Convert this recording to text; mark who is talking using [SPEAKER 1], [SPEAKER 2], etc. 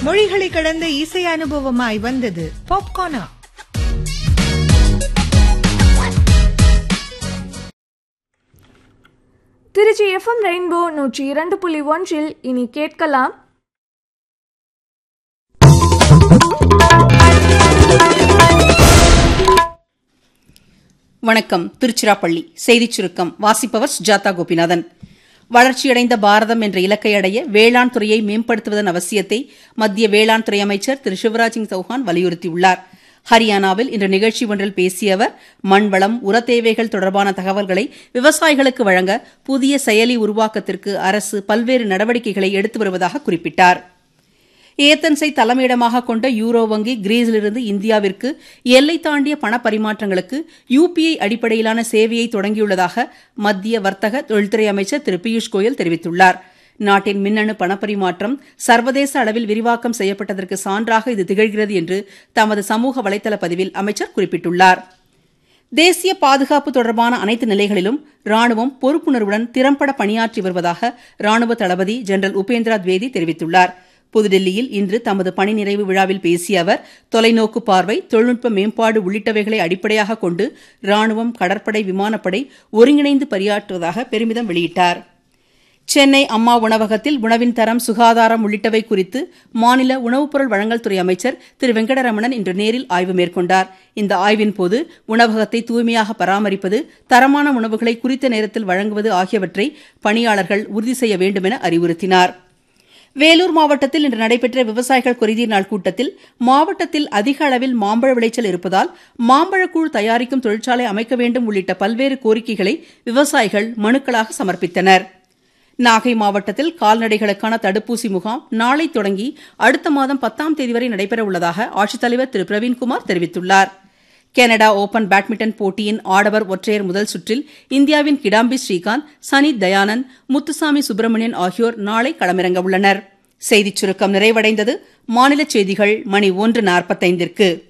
[SPEAKER 1] மொழிகளை கடந்த இசை அனுபவமாய் வந்தது பாப்கார்னா
[SPEAKER 2] திருச்சி எஃப்எம் ரெயின்போ நூற்றி இரண்டு புள்ளி ஒன்றில் இனி கேட்கலாம்
[SPEAKER 3] வணக்கம் திருச்சிராப்பள்ளி செய்திச் சுருக்கம் வாசிப்பவர் சுஜாதா கோபிநாதன் வளர்ச்சியடைந்த பாரதம் என்ற இலக்கை அடைய வேளாண் துறையை மேம்படுத்துவதன் அவசியத்தை மத்திய வேளாண் துறை அமைச்சர் திரு சிவராஜ் சிங் சௌஹான் வலியுறுத்தியுள்ளார் ஹரியானாவில் இன்று நிகழ்ச்சி ஒன்றில் பேசிய அவர் மண்வளம் உர தேவைகள் தொடர்பான தகவல்களை விவசாயிகளுக்கு வழங்க புதிய செயலி உருவாக்கத்திற்கு அரசு பல்வேறு நடவடிக்கைகளை எடுத்து வருவதாக குறிப்பிட்டார் ஏத்தன்ஸை தலைமையிடமாக கொண்ட யூரோ வங்கி கிரீஸிலிருந்து இந்தியாவிற்கு எல்லை தாண்டிய பண பரிமாற்றங்களுக்கு யுபிஐ அடிப்படையிலான சேவையை தொடங்கியுள்ளதாக மத்திய வர்த்தக தொழில்துறை அமைச்சர் திரு பியூஷ் கோயல் தெரிவித்துள்ளார் நாட்டின் மின்னணு பணப்பரிமாற்றம் சர்வதேச அளவில் விரிவாக்கம் செய்யப்பட்டதற்கு சான்றாக இது திகழ்கிறது என்று தமது சமூக வலைதள பதிவில் அமைச்சர் குறிப்பிட்டுள்ளார் தேசிய பாதுகாப்பு தொடர்பான அனைத்து நிலைகளிலும் ராணுவம் பொறுப்புணர்வுடன் திறம்பட பணியாற்றி வருவதாக ராணுவ தளபதி ஜெனரல் உபேந்திராத்வேதி தெரிவித்துள்ளார் புதுடெல்லியில் இன்று தமது பணி நிறைவு விழாவில் பேசிய அவர் தொலைநோக்கு பார்வை தொழில்நுட்ப மேம்பாடு உள்ளிட்டவைகளை அடிப்படையாக கொண்டு ராணுவம் கடற்படை விமானப்படை ஒருங்கிணைந்து பணியாற்றுவதாக பெருமிதம் வெளியிட்டார் சென்னை அம்மா உணவகத்தில் உணவின் தரம் சுகாதாரம் உள்ளிட்டவை குறித்து மாநில உணவுப் பொருள் வழங்கல் துறை அமைச்சர் திரு வெங்கடரமணன் இன்று நேரில் ஆய்வு மேற்கொண்டார் இந்த ஆய்வின் போது உணவகத்தை தூய்மையாக பராமரிப்பது தரமான உணவுகளை குறித்த நேரத்தில் வழங்குவது ஆகியவற்றை பணியாளர்கள் உறுதி செய்ய வேண்டும் என அறிவுறுத்தினார் வேலூர் மாவட்டத்தில் இன்று நடைபெற்ற விவசாயிகள் குறைதீர் நாள் கூட்டத்தில் மாவட்டத்தில் அதிக அளவில் மாம்பழ விளைச்சல் இருப்பதால் மாம்பழக்கூழ் தயாரிக்கும் தொழிற்சாலை அமைக்க வேண்டும் உள்ளிட்ட பல்வேறு கோரிக்கைகளை விவசாயிகள் மனுக்களாக சமர்ப்பித்தனர் நாகை மாவட்டத்தில் கால்நடைகளுக்கான தடுப்பூசி முகாம் நாளை தொடங்கி அடுத்த மாதம் பத்தாம் தேதி வரை நடைபெற உள்ளதாக ஆட்சித்தலைவர் திரு பிரவீன்குமார் தெரிவித்துள்ளார் கனடா ஓபன் பேட்மிண்டன் போட்டியின் ஆடவர் ஒற்றையர் முதல் சுற்றில் இந்தியாவின் கிடாம்பி ஸ்ரீகாந்த் சனி தயானந்த் முத்துசாமி சுப்பிரமணியன் ஆகியோர் நாளை களமிறங்க உள்ளனர் செய்திச் சுருக்கம் நிறைவடைந்தது மாநில செய்திகள் மணி ஒன்று நாற்பத்தைந்திற்கு